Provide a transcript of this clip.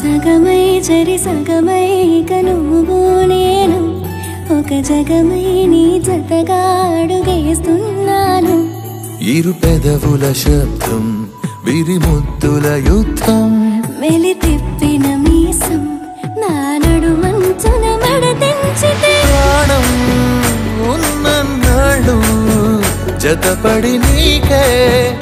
సగమై చరి సగమై ఇక నువ్వు నేను ఒక జగమై నీ జతగా అడుగేస్తున్నాను ఇరు పెదవుల శబ్దం విరిముద్దుల యుద్ధం మెలి తిప్పిన మీసం నా నడుమంచున మడతెంచితే ప్రాణం ఉన్నన్నాళ్ళు జతపడి నీకే